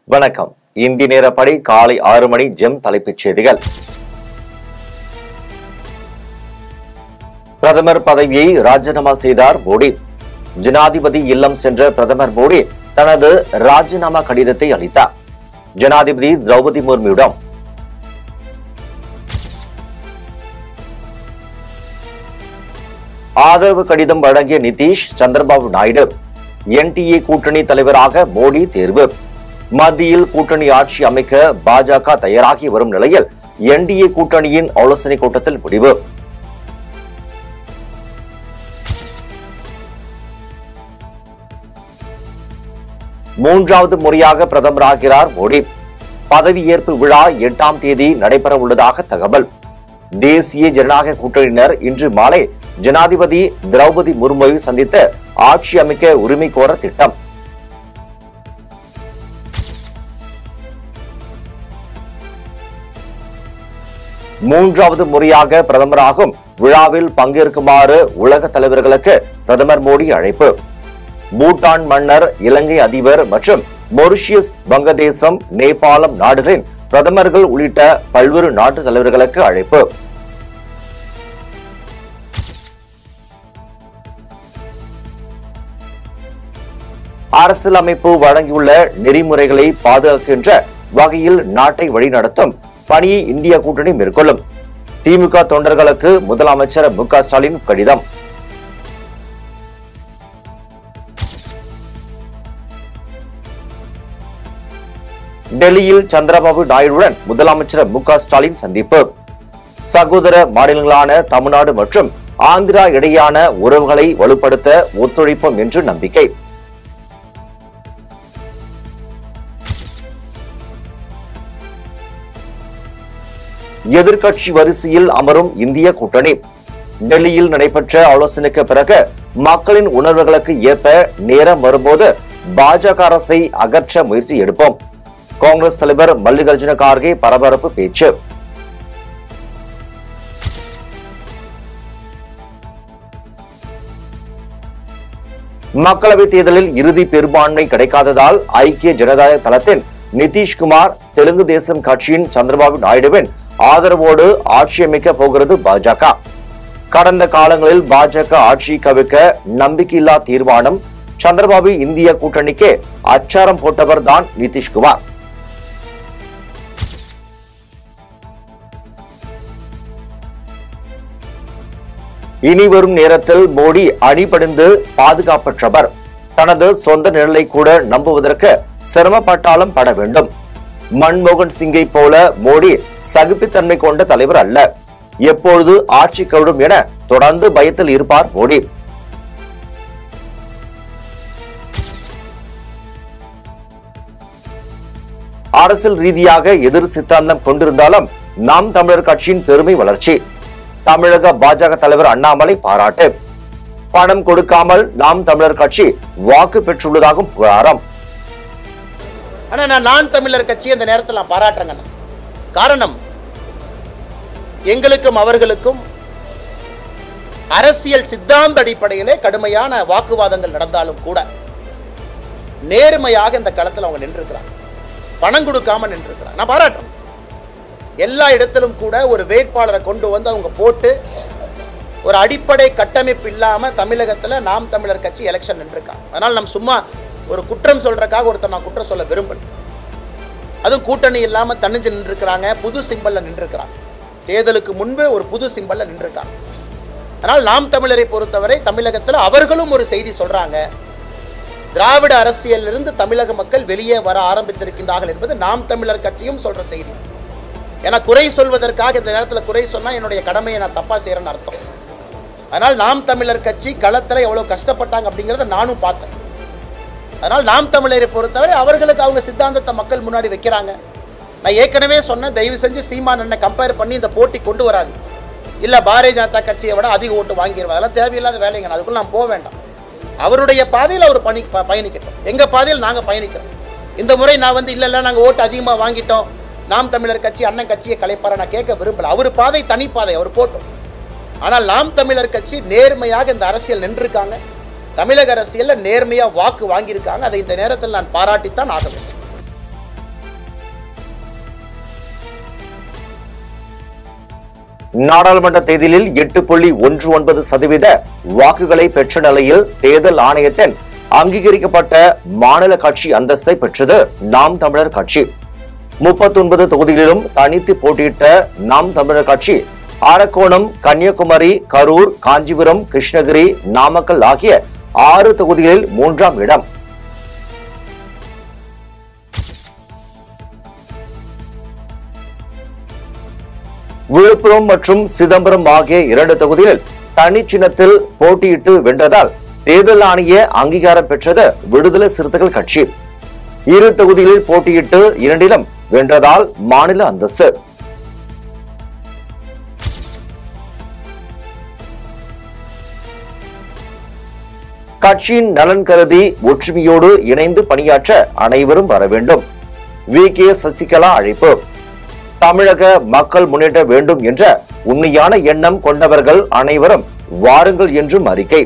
வணக்கம் இந்தி நேரப்படி காலை ஆறு மணி ஜெம் தலைப்புச் செய்திகள் பிரதமர் பதவியை ராஜினாமா செய்தார் மோடி ஜனாதிபதி இல்லம் சென்ற பிரதமர் மோடி தனது ராஜினாமா கடிதத்தை அளித்தார் ஜனாதிபதி திரௌபதி முர்முவிடம் ஆதரவு கடிதம் வழங்கிய நிதிஷ் சந்திரபாபு நாயுடு என்டிஏ கூட்டணி தலைவராக மோடி தேர்வு மத்தியில் கூட்டணி ஆட்சி அமைக்க பாஜக தயாராகி வரும் நிலையில் என்டிஏ கூட்டணியின் ஆலோசனை கூட்டத்தில் முடிவு மூன்றாவது முறையாக பிரதமராகிறார் மோடி பதவியேற்பு விழா எட்டாம் தேதி நடைபெற உள்ளதாக தகவல் தேசிய ஜனநாயக கூட்டணியினர் இன்று மாலை ஜனாதிபதி திரௌபதி முர்முவை சந்தித்து ஆட்சி அமைக்க உரிமை கோர திட்டம் மூன்றாவது முறையாக பிரதமராகும் விழாவில் பங்கேற்குமாறு உலக தலைவர்களுக்கு பிரதமர் மோடி அழைப்பு பூட்டான் மன்னர் இலங்கை அதிபர் மற்றும் மொரிஷியஸ் வங்கதேசம் நேபாளம் நாடுகளின் பிரதமர்கள் உள்ளிட்ட பல்வேறு நாட்டு தலைவர்களுக்கு அழைப்பு அரசியலமைப்பு வழங்கியுள்ள நெறிமுறைகளை பாதுகாக்கின்ற வகையில் நாட்டை வழிநடத்தும் பணியை இந்திய கூட்டணி மேற்கொள்ளும் திமுக தொண்டர்களுக்கு முதலமைச்சர் மு க ஸ்டாலின் கடிதம் டெல்லியில் சந்திரபாபு நாயுடுடன் முதலமைச்சர் மு க ஸ்டாலின் சந்திப்பு சகோதர மாநிலங்களான தமிழ்நாடு மற்றும் ஆந்திரா இடையான உறவுகளை வலுப்படுத்த ஒத்துழைப்போம் என்று நம்பிக்கை எதிர்க்கட்சி வரிசையில் அமரும் இந்திய கூட்டணி டெல்லியில் நடைபெற்ற ஆலோசனைக்கு பிறகு மக்களின் உணர்வுகளுக்கு ஏற்ப நேரம் வரும்போது பாஜக அரசை அகற்ற முயற்சி எடுப்போம் காங்கிரஸ் தலைவர் மல்லிகார்ஜுன கார்கே பரபரப்பு பேச்சு மக்களவைத் தேர்தலில் இறுதி பெரும்பான்மை கிடைக்காததால் ஐக்கிய ஜனதாதள தளத்தின் நிதிஷ்குமார் தெலுங்கு தேசம் கட்சியின் சந்திரபாபு நாயுடுவின் ஆதரவோடு ஆட்சி அமைக்க போகிறது பாஜக கடந்த காலங்களில் பாஜக ஆட்சி கவிழ்க்க நம்பிக்கையில்லா தீர்மானம் சந்திரபாபு இந்திய கூட்டணிக்கு அச்சாரம் போட்டவர் தான் நிதிஷ்குமார் இனி வரும் நேரத்தில் மோடி அணிபடிந்து பாதுகாப்பற்றவர் தனது சொந்த நிழலை கூட நம்புவதற்கு சிரமப்பட்டாலும் பட வேண்டும் மன்மோகன் சிங்கை போல மோடி சகிப்புத்தன்மை கொண்ட தலைவர் அல்ல எப்பொழுது ஆட்சி கவிடும் என தொடர்ந்து பயத்தில் இருப்பார் மோடி அரசியல் ரீதியாக எதிர் சித்தாந்தம் கொண்டிருந்தாலும் நாம் தமிழர் கட்சியின் பெருமை வளர்ச்சி தமிழக பாஜக தலைவர் அண்ணாமலை பாராட்டு பணம் கொடுக்காமல் நாம் தமிழர் கட்சி வாக்கு பெற்றுள்ளதாகவும் புகாரம் ஆனா நான் நான் தமிழர் கட்சி அந்த நேரத்தில் நான் பாராட்டுறேங்கண்ணா காரணம் எங்களுக்கும் அவர்களுக்கும் அரசியல் சித்தாந்த அடிப்படையிலே கடுமையான வாக்குவாதங்கள் நடந்தாலும் கூட நேர்மையாக இந்த களத்தில் அவங்க நின்றுக்கிறாங்க பணம் கொடுக்காம நின்றுக்கிறாங்க நான் பாராட்டுறேன் எல்லா இடத்திலும் கூட ஒரு வேட்பாளரை கொண்டு வந்து அவங்க போட்டு ஒரு அடிப்படை கட்டமைப்பு இல்லாம தமிழகத்துல நாம் தமிழர் கட்சி எலெக்ஷன் நின்றுருக்காங்க அதனால நம்ம சும்மா ஒரு குற்றம் சொல்றதுக்காக ஒருத்தர் நான் குற்றம் சொல்ல விரும்பல அதுவும் கூட்டணி இல்லாம தனிஞ்சு நின்றுருக்கிறாங்க புது சிம்பல்ல நின்றுருக்கிறாங்க தேர்தலுக்கு முன்பு ஒரு புது சிம்பல்ல நின்றுருக்காங்க அதனால் நாம் தமிழரை பொறுத்தவரை தமிழகத்தில் அவர்களும் ஒரு செய்தி சொல்றாங்க திராவிட அரசியலிருந்து தமிழக மக்கள் வெளியே வர ஆரம்பித்திருக்கின்றார்கள் என்பது நாம் தமிழர் கட்சியும் சொல்ற செய்தி ஏன்னா குறை சொல்வதற்காக இந்த நேரத்தில் குறை சொன்னா என்னுடைய கடமையை நான் தப்பா செய்யறேன்னு அர்த்தம் அதனால் நாம் தமிழர் கட்சி களத்தில் எவ்வளவு கஷ்டப்பட்டாங்க அப்படிங்கிறத நானும் பார்த்தேன் அதனால் நாம் தமிழரை பொறுத்தவரை அவர்களுக்கு அவங்க சித்தாந்தத்தை மக்கள் முன்னாடி வைக்கிறாங்க நான் ஏற்கனவே சொன்னேன் தயவு செஞ்சு சீமான் என்ன கம்பேர் பண்ணி இந்த போட்டி கொண்டு வராது இல்ல பாரதிய ஜனதா கட்சியை விட அதிக ஓட்டு வாங்கிடுவாங்க அதெல்லாம் தேவையில்லாத வேலைங்க அதுக்குள்ள நான் போக வேண்டாம் அவருடைய பாதையில் அவர் பணி ப- பயணிக்கட்டும் எங்க பாதையில் நாங்க பயணிக்கிறோம் இந்த முறை நான் வந்து இல்ல இல்ல நாங்க ஓட்டு அதிகமா வாங்கிட்டோம் நாம் தமிழர் கட்சி அண்ணன் கட்சியை கலைப்பார நான் கேட்க விரும்பல அவர் பாதை தனிப்பாதை அவர் போட்டோம் ஆனால் நாம் தமிழர் கட்சி நேர்மையாக இந்த அரசியல் நின்றுருக்காங்க தமிழக அரசியல்ல நேர்மையா வாக்கு வாங்கியிருக்காங்க அதை இந்த நேரத்தில் நான் பாராட்டித்தான் ஆக வேண்டும் நாடாளுமன்ற தேர்தலில் எட்டு புள்ளி ஒன்று ஒன்பது சதவீத வாக்குகளை பெற்ற நிலையில் தேர்தல் ஆணையத்தின் அங்கீகரிக்கப்பட்ட மாநில கட்சி அந்தஸ்தை பெற்றது நாம் தமிழர் கட்சி முப்பத்தொன்பது தொகுதிகளிலும் தனித்து போட்டியிட்ட நாம் தமிழர் கட்சி அரக்கோணம் கன்னியாகுமரி கரூர் காஞ்சிபுரம் கிருஷ்ணகிரி நாமக்கல் ஆகிய ஆறு தொகுதிகளில் மூன்றாம் இடம் விழுப்புரம் மற்றும் சிதம்பரம் ஆகிய இரண்டு தொகுதிகளில் தனி சின்னத்தில் போட்டியிட்டு வென்றதால் தேர்தல் ஆணைய அங்கீகாரம் பெற்றது விடுதலை சிறுத்தைகள் கட்சி இரு தொகுதிகளில் போட்டியிட்டு இரண்டிலும் வென்றதால் மாநில அந்தஸ்து கட்சியின் நலன் கருதி ஒற்றுமையோடு இணைந்து பணியாற்ற அனைவரும் வர வேண்டும் வி கே சசிகலா அழைப்பு தமிழக மக்கள் முன்னேற்ற வேண்டும் என்ற உண்மையான எண்ணம் கொண்டவர்கள் அனைவரும் வாருங்கள் என்றும் அறிக்கை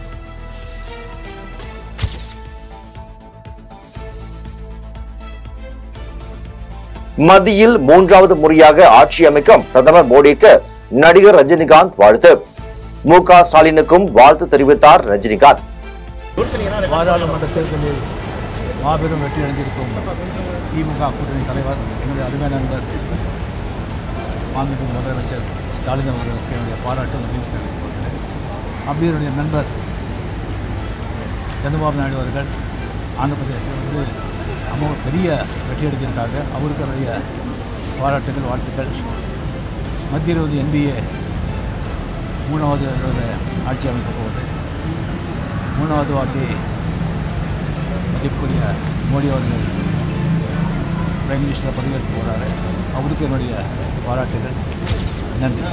மத்தியில் மூன்றாவது முறையாக ஆட்சி அமைக்கும் பிரதமர் மோடிக்கு நடிகர் ரஜினிகாந்த் வாழ்த்து மு க ஸ்டாலினுக்கும் வாழ்த்து தெரிவித்தார் ரஜினிகாந்த் பாராளுமன்ற தேர்தலில் மாபெரும் வெற்றி அடைந்திருக்கும் திமுக கூட்டணி தலைவர் என்னுடைய அருமை நண்பர் மாண்புமிகு முதலமைச்சர் ஸ்டாலின் அவர்களுக்கு என்னுடைய பாராட்டு நன்றி தெரிவித்துக் கொள்கிறேன் அப்படி என்னுடைய நண்பர் சந்திரபாபு நாயுடு அவர்கள் ஆந்திர பிரதேசத்தில் வந்து அம்மா பெரிய வெற்றி அடைஞ்சிருக்காங்க அவருக்கு என்னுடைய பாராட்டுகள் வாழ்த்துக்கள் மத்தியில் வந்து என்டிஏ மூணாவது தடவை ஆட்சி அமைக்க போகுது மூணாவது வாட்டி மதிப்புக்குரிய மோடி அவர்கள் பிரைம் மினிஸ்டர் பதவியேற்க போகிறாரு அவருக்கு என்னுடைய பாராட்டுகள் நன்றி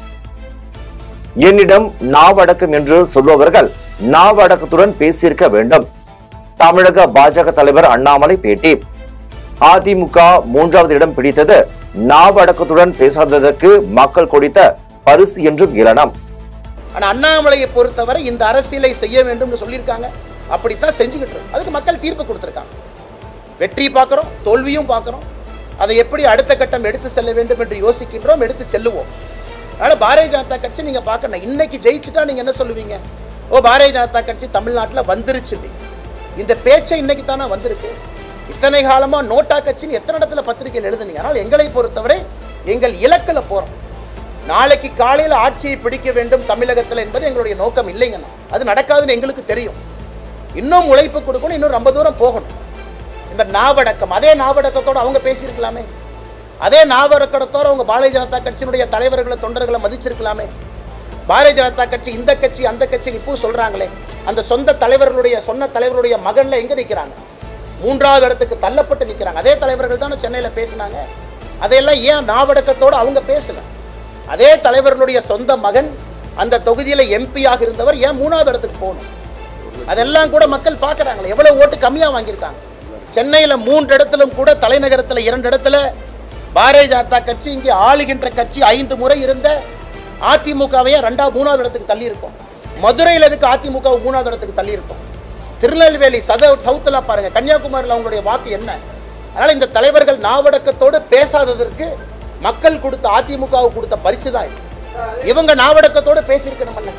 என்னிடம் நாவடக்கம் என்று சொல்பவர்கள் நாவடக்கத்துடன் பேசியிருக்க வேண்டும் தமிழக பாஜக தலைவர் அண்ணாமலை பேட்டி அதிமுக மூன்றாவது இடம் பிடித்தது நாவடக்கத்துடன் பேசாததற்கு மக்கள் கொடுத்த பரிசு என்றும் இரணம் ஆனா அண்ணாமலையை பொறுத்தவரை இந்த அரசியலை செய்ய வேண்டும்னு சொல்லியிருக்காங்க அப்படித்தான் செஞ்சுக்கிட்டு இருக்கோம் அதுக்கு மக்கள் தீர்ப்பு கொடுத்திருக்காங்க வெற்றி பார்க்கிறோம் தோல்வியும் பார்க்கிறோம் அதை எப்படி அடுத்த கட்டம் எடுத்து செல்ல வேண்டும் என்று யோசிக்கின்றோம் எடுத்து செல்லுவோம் அதனால பாரதிய ஜனதா கட்சி நீங்க பார்க்கணும் இன்னைக்கு ஜெயிச்சுட்டா நீங்க என்ன சொல்லுவீங்க ஓ பாரதிய ஜனதா கட்சி தமிழ்நாட்டில் வந்துருச்சு இந்த பேச்சை இன்னைக்கு தானே வந்திருக்கு இத்தனை காலமா நோட்டா கட்சின்னு எத்தனை இடத்துல பத்திரிகையில் எழுதுனீங்க ஆனால் எங்களை பொறுத்தவரை எங்கள் இலக்கில் போறோம் நாளைக்கு காலையில் ஆட்சியை பிடிக்க வேண்டும் தமிழகத்தில் என்பது எங்களுடைய நோக்கம் இல்லைங்கண்ணா அது நடக்காதுன்னு எங்களுக்கு தெரியும் இன்னும் உழைப்பு கொடுக்கணும் இன்னும் ரொம்ப தூரம் போகணும் இந்த நாவடக்கம் அதே நாவடக்கத்தோட அவங்க பேசியிருக்கலாமே அதே நாவடக்கத்தோட அவங்க பாரதிய ஜனதா கட்சியினுடைய தலைவர்களை தொண்டர்களை மதிச்சிருக்கலாமே பாரதிய ஜனதா கட்சி இந்த கட்சி அந்த கட்சி இப்போ சொல்றாங்களே அந்த சொந்த தலைவர்களுடைய சொன்ன தலைவருடைய மகன்ல எங்க நிக்கிறாங்க மூன்றாவது இடத்துக்கு தள்ளப்பட்டு நிக்கிறாங்க அதே தலைவர்கள் தானே சென்னையில பேசினாங்க அதையெல்லாம் ஏன் நாவடக்கத்தோட அவங்க பேசல அதே தலைவர்களுடைய சொந்த மகன் அந்த தொகுதியில எம்பியாக இருந்தவர் ஏன் மூணாவது இடத்துக்கு போகணும் அதெல்லாம் கூட மக்கள் பார்க்கறாங்களே எவ்வளவு ஓட்டு கம்மியா வாங்கியிருக்காங்க சென்னையில மூன்று இடத்திலும் கூட தலைநகரத்துல இரண்டு இடத்துல பாரதிய ஜனதா கட்சி இங்கே ஆளுகின்ற கட்சி ஐந்து முறை இருந்த அதிமுகவையே ரெண்டா மூணாவது இடத்துக்கு தள்ளி இருக்கும் மதுரையில் எதுக்கு அதிமுக மூணாவது இடத்துக்கு தள்ளி இருக்கும் திருநெல்வேலி சத சவுத்துல பாருங்க கன்னியாகுமரியில் அவங்களுடைய வாக்கு என்ன அதனால இந்த தலைவர்கள் நாவடக்கத்தோடு பேசாததற்கு மக்கள் கொடுத்த அதிமுகவுக்கு கொடுத்த பரிசு தான் இது. இவங்க நாவடக்கத்தோடு பேசியிருக்கணும் அண்ணன்.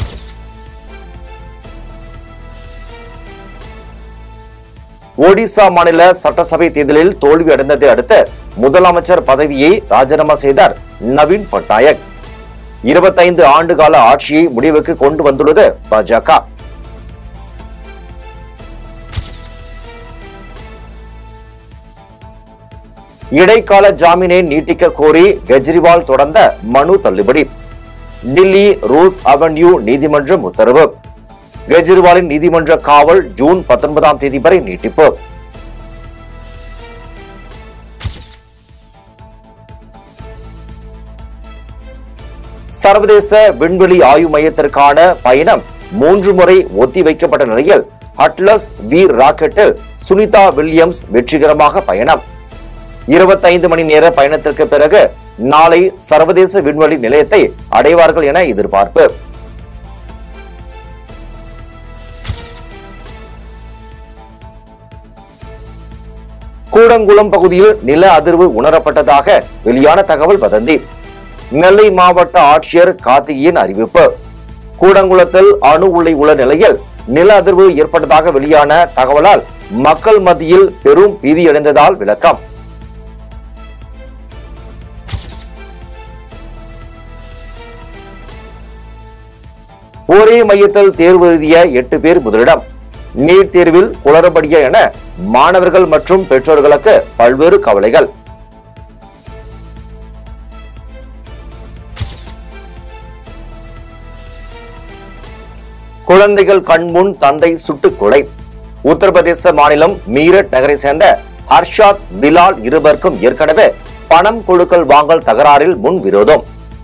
ஒடிசா மாநில சட்டசபை தேர்தலில் தோல்வி அடைந்ததை அடுத்து முதலமைச்சர் பதவியை ராஜினாமா செய்தார் நவீன் பட்நாயக் இருபத்தைந்து ஆண்டு கால ஆட்சியை முடிவுக்கு கொண்டு வந்துள்ளது பாஜக இடைக்கால ஜாமீனை நீட்டிக்க கோரி கெஜ்ரிவால் தொடர்ந்த மனு தள்ளுபடி டில்லி ரோஸ் அவென்யூ நீதிமன்றம் உத்தரவு கெஜ்ரிவாலின் நீதிமன்ற காவல் ஜூன் பத்தொன்பதாம் தேதி வரை நீட்டிப்பு சர்வதேச விண்வெளி ஆய்வு மையத்திற்கான பயணம் மூன்று முறை ஒத்திவைக்கப்பட்ட நிலையில் அட்லஸ் வி ராக்கெட்டில் சுனிதா வில்லியம்ஸ் வெற்றிகரமாக பயணம் இருபத்தைந்து மணி நேர பயணத்திற்கு பிறகு நாளை சர்வதேச விண்வெளி நிலையத்தை அடைவார்கள் என எதிர்பார்ப்பு கூடங்குளம் பகுதியில் நில அதிர்வு உணரப்பட்டதாக வெளியான தகவல் வதந்தி நெல்லை மாவட்ட ஆட்சியர் கார்த்திகேயன் அறிவிப்பு கூடங்குளத்தில் அணு உலை உள்ள நிலையில் நில அதிர்வு ஏற்பட்டதாக வெளியான தகவலால் மக்கள் மத்தியில் பெரும் பீதியடைந்ததால் விளக்கம் ஒரே மையத்தில் தேர்வு எழுதிய எட்டு பேர் முதலிடம் நீட் தேர்வில் குளறுபடியா என மாணவர்கள் மற்றும் பெற்றோர்களுக்கு பல்வேறு கவலைகள் குழந்தைகள் கண்முன் தந்தை சுட்டுக் கொலை உத்தரப்பிரதேச மாநிலம் மீரட் நகரை சேர்ந்த ஹர்ஷாத் பிலால் இருவருக்கும் ஏற்கனவே பணம் கொடுக்கல் வாங்கல் தகராறில் முன் விரோதம்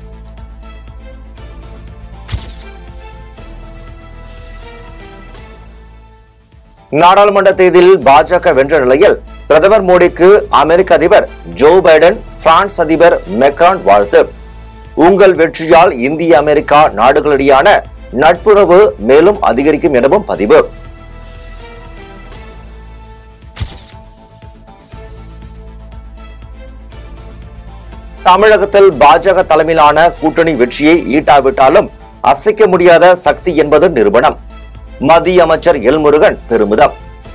நாடாளுமன்ற தேர்தலில் பாஜக வென்ற நிலையில் பிரதமர் மோடிக்கு அமெரிக்க அதிபர் ஜோ பைடன் பிரான்ஸ் அதிபர் மெக்ரான் வாழ்த்து உங்கள் வெற்றியால் இந்திய அமெரிக்கா நாடுகளிடையான நட்புறவு மேலும் அதிகரிக்கும் எனவும் பதிவு தமிழகத்தில் பாஜக தலைமையிலான கூட்டணி வெற்றியை ஈட்டாவிட்டாலும் அசைக்க முடியாத சக்தி என்பது நிரூபணம் மத்திய அமைச்சர் எல் முருகன் பெருமிதம்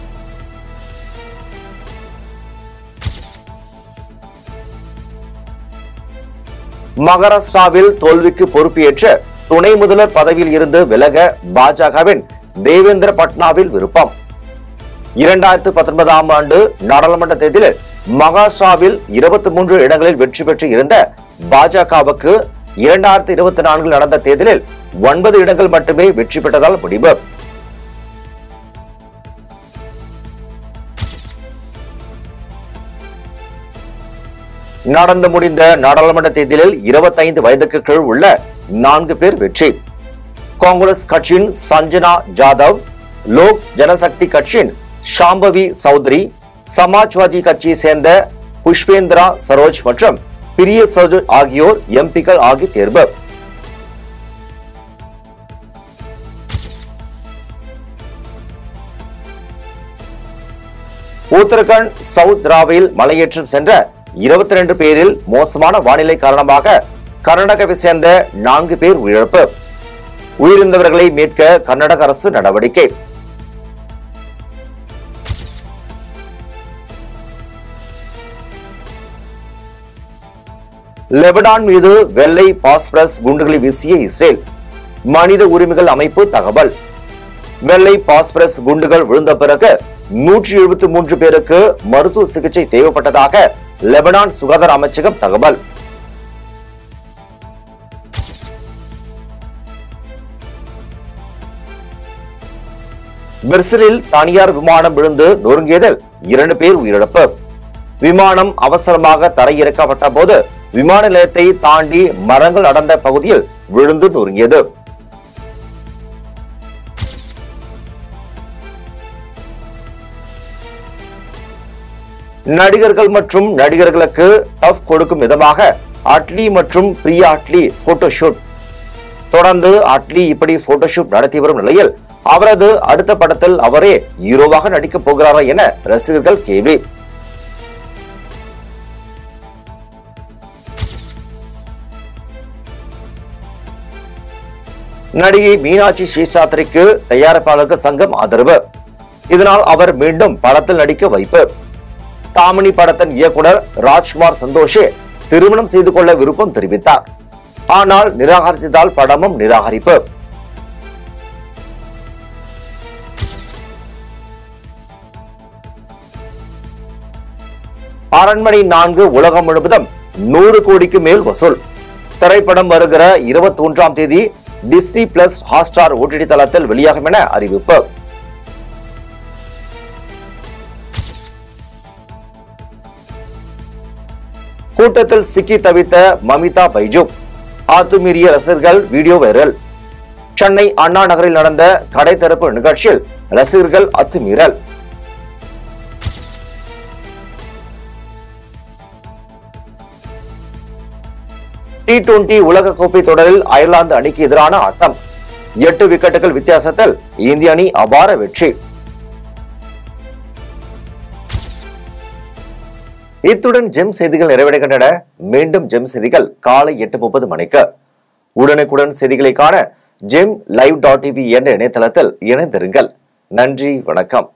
மகாராஷ்டிராவில் தோல்விக்கு பொறுப்பேற்று துணை முதல்வர் பதவியில் இருந்து விலக பாஜகவின் தேவேந்திர பட்னாவில் விருப்பம் இரண்டாயிரத்து பத்தொன்பதாம் ஆண்டு நாடாளுமன்ற தேர்தலில் மகாராஷ்டிராவில் இருபத்தி மூன்று இடங்களில் வெற்றி பெற்று இருந்த பாஜகவுக்கு இரண்டாயிரத்து இருபத்தி நான்கில் நடந்த தேர்தலில் ஒன்பது இடங்கள் மட்டுமே வெற்றி பெற்றதால் முடிவு நடந்து முடிந்த நாடாளுமன்ற தேர்தலில் 25 வயதுக்கு கீழ் உள்ள நான்கு பேர் வெற்றி காங்கிரஸ் கட்சியின் சஞ்சனா ஜாதவ் லோக் ஜனசக்தி கட்சியின் ஷாம்பவி சௌத்ரி சமாஜ்வாதி கட்சியை சேர்ந்த புஷ்பேந்திரா சரோஜ் மற்றும் பிரிய சரோஜ் ஆகியோர் எம்பிக்கள் ஆகி தேர்வு உத்தரகண்ட் சவுத் ராவில் மலையேற்றம் சென்ற 22 ரெண்டு பேரில் மோசமான வானிலை காரணமாக கர்நாடகாவை சேர்ந்த நான்கு பேர் உயிரிழப்பு உயிரிழந்தவர்களை மீட்க கர்நாடக அரசு நடவடிக்கை லெபனான் மீது வெள்ளை பாஸ்பரஸ் குண்டுகளை வீசிய இஸ்ரேல் மனித உரிமைகள் அமைப்பு தகவல் வெள்ளை பாஸ்பரஸ் குண்டுகள் விழுந்த பிறகு நூற்றி எழுபத்தி மூன்று பேருக்கு மருத்துவ சிகிச்சை தேவைப்பட்டதாக லெபனான் சுகாதார அமைச்சகம் தகவல் பிரேசிலில் தனியார் விமானம் விழுந்து நொறுங்கியதில் இரண்டு பேர் உயிரிழப்பு விமானம் அவசரமாக தரையிறக்கப்பட்ட போது விமான நிலையத்தை தாண்டி மரங்கள் அடர்ந்த பகுதியில் விழுந்து நொறுங்கியது நடிகர்கள் மற்றும் நடிகர்களுக்கு டஃப் கொடுக்கும் விதமாக அட்லி மற்றும் பிரியா அட்லி போட்டோஷூட் தொடர்ந்து அட்லி இப்படி போட்டோஷூட் நடத்தி வரும் நிலையில் அவரது அடுத்த படத்தில் அவரே ஹீரோவாக நடிக்கப் போகிறாரா என ரசிகர்கள் கேள்வி நடிகை மீனாட்சி ஸ்ரீசாத்திரிக்கு தயாரிப்பாளர்கள் சங்கம் ஆதரவு இதனால் அவர் மீண்டும் படத்தில் நடிக்க வைப்பு தாமினி படத்தின் இயக்குனர் ராஜ்குமார் சந்தோஷே திருமணம் செய்து கொள்ள விருப்பம் தெரிவித்தார் ஆனால் நிராகரித்ததால் படமும் நிராகரிப்பு அரண்மனை நான்கு உலகம் முழுவதும் நூறு கோடிக்கு மேல் வசூல் திரைப்படம் வருகிற இருபத்தி ஒன்றாம் தேதி டிஸ்னி பிளஸ் ஹாட்ஸ்டார் ஓடிடி தளத்தில் வெளியாகும் என அறிவிப்பு கூட்டத்தில் சிக்கி தவித்த மமிதா பைஜு ஆத்துமீறிய ரசிகர்கள் வீடியோ வைரல் சென்னை அண்ணா நகரில் நடந்த கடை திறப்பு நிகழ்ச்சியில் ரசிகர்கள் அத்துமீறல் டி டுவெண்டி உலகக்கோப்பை தொடரில் அயர்லாந்து அணிக்கு எதிரான ஆட்டம் எட்டு விக்கெட்டுகள் வித்தியாசத்தில் இந்திய அணி அபார வெற்றி இத்துடன் ஜெம் செய்திகள் நிறைவடைகின்றன மீண்டும் ஜெம் செய்திகள் காலை எட்டு முப்பது மணிக்கு உடனுக்குடன் செய்திகளை காண ஜெம் லைவ் டாட் டிவி என்ற இணையதளத்தில் இணைந்திருங்கள் நன்றி வணக்கம்